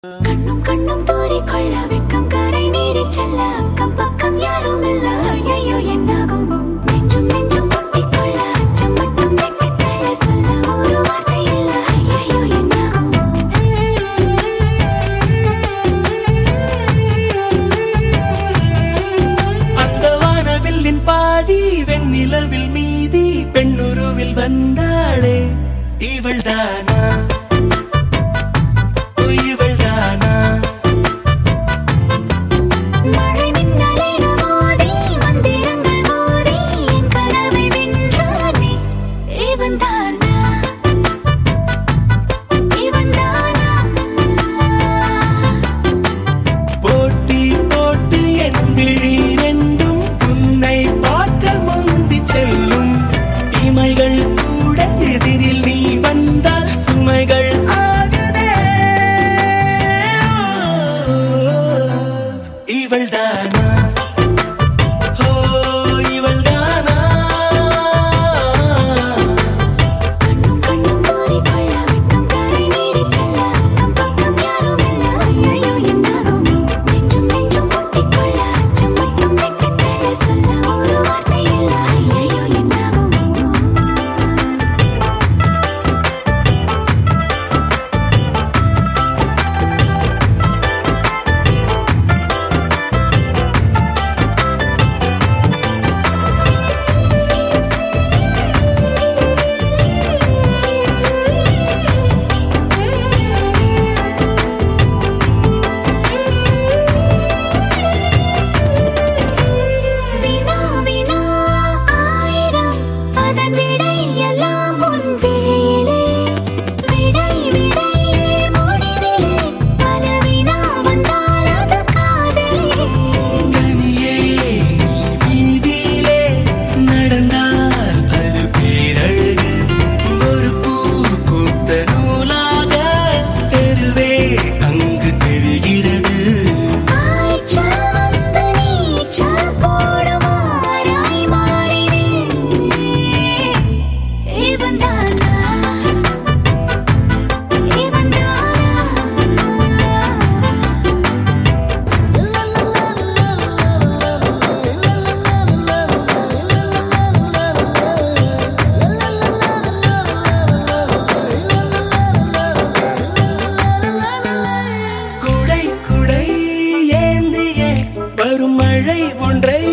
கண்ணும் கண்ணும் தூரிக்கொள்ள வெட்கம் கரை நீடிச் செல்ல அக்கம் பக்கம் யாரும் இல்ல ஐயோ என்னாகுமோ நெஞ்சும் நெஞ்சும் கொட்டிக்கொள்ள அச்சம் மட்டும் வெட்டித் தள்ள சொல்ல ஒரு வார்த்தை இல்ல ஐயோ என்னாகுமோ அந்த வானவில்லின் பாதி வெண்ணிலவில் மீதி பெண்ணுருவில் வந்தாளே இவள் தானா இவள் தானா மழை மின்னலின மோதி மந்திரங்கள் மோதி என் கனவை வென்றானே இவன் தானா இவன் தானா போட்டி போட்டு என் விழி ரெண்டும் உன்னை பார்க்க முந்தி செல்லும் இமைகள் கூட எதிரில் நீ வந்தால் சுமைகள் ஆகுதே இவள் தானா ஓ இவள் தானா கண்ணும் கண்ணும் தூரிக்கொள்ள வெட்கம் கரை நீடிச் செல்ல அக்கம் பக்கம் யாரும் இல்ல ஐயோ என்னாகுமோ நெஞ்சும் நெஞ்சும் கொட்டிக்கொள்ள அச்சம் மட்டும் வெட்டித் தள்ள சொல்ல ஒரு வார்த்தை இல்ல ஐயோ என்னாகுமோ வினா வினா ஆயிரம் அதன் விடை எல்லாம் உன் விழியிலே விடை விடை முடிவிலே பல வினா வந்தால் அது காதலே தனியே நீ வீதியிலே நடந்தால் அது பேரழகு ஒரு பூ பூத்த நூலாக தெருவே அங்கு தெரிகிறது காய்ச்சல் வந்து நீச்சல் போடுமாறாய் மாறினேன் இவன் தானா இவன் தானா குடை குடை ஏந்திய வரும் மழை ஒன்றை